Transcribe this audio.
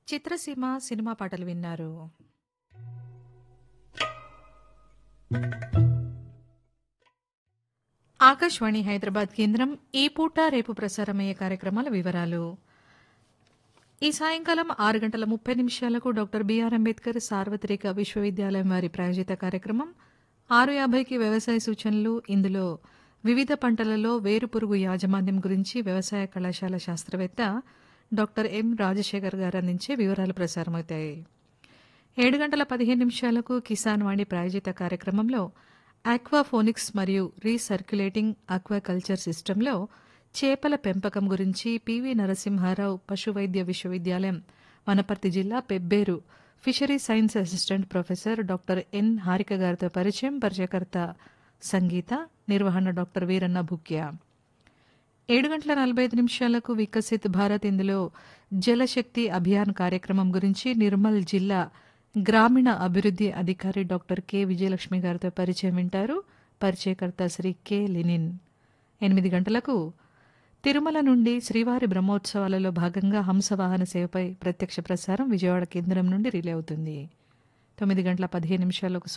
చిత్రసీమ cinema పాటలు విన్నారు ఆకాశవాణి హైదరాబాద్ కేంద్రం ఈ పూట రేపు ప్రసారమయ్యే కార్యక్రమాల వివరాలు ఈ సాయంకాలం ఆరు గంటల ముప్పై నిమిషాలకు డాక్టర్ బిఆర్ అంబేద్కర్ సార్వత్రిక విశ్వవిద్యాలయం వారి ప్రాయోజిత కార్యక్రమం ఆరు యాభైకి వ్యవసాయ సూచనలు ఇందులో వివిధ పంటలలో వేరుపురుగు యాజమాన్యం గురించి వ్యవసాయ కళాశాల శాస్త్రవేత్త డాక్టర్ ఎం రాజశేఖర్ గారు అందించే వివరాలు ప్రసారమవుతాయి ఏడు గంటల పదిహేను నిమిషాలకు కిసాన్ వాణి ప్రాయోజిత కార్యక్రమంలో ఆక్వాఫోనిక్స్ మరియు రీసర్క్యులేటింగ్ ఆక్వాకల్చర్ సిస్టంలో చేపల పెంపకం గురించి పివి నరసింహారావు పశువైద్య విశ్వవిద్యాలయం వనపర్తి జిల్లా Pebbair fishery science assistant professor doctor N Harika గారితో పరిచయం పరిచయకర్త సంగీత నిర్వహణ డాక్టర్ వీరన్న భుక్యా ఏడు గంటల నలభై ఐదు నిమిషాలకు వికసిత్ భారత్ ఇందులో జలశక్తి అభియాన్ కార్యక్రమం గురించి నిర్మల్ జిల్లా గ్రామీణ అభివృద్ధి అధికారి డాక్టర్ కె విజయలక్ష్మి గారితో పరిచయం వింటారు పరిచయకర్త శ్రీ కె లినిన్ ఎనిమిది గంటలకు తిరుమల నుండి శ్రీవారి బ్రహ్మోత్సవాలలో భాగంగా హంసవాహన సేవపై ప్రత్యక్ష ప్రసారం విజయవాడ కేంద్రం నుండి రిలే అవుతుంది తొమ్మిది గంటల పదిహేను నిమిషాలకు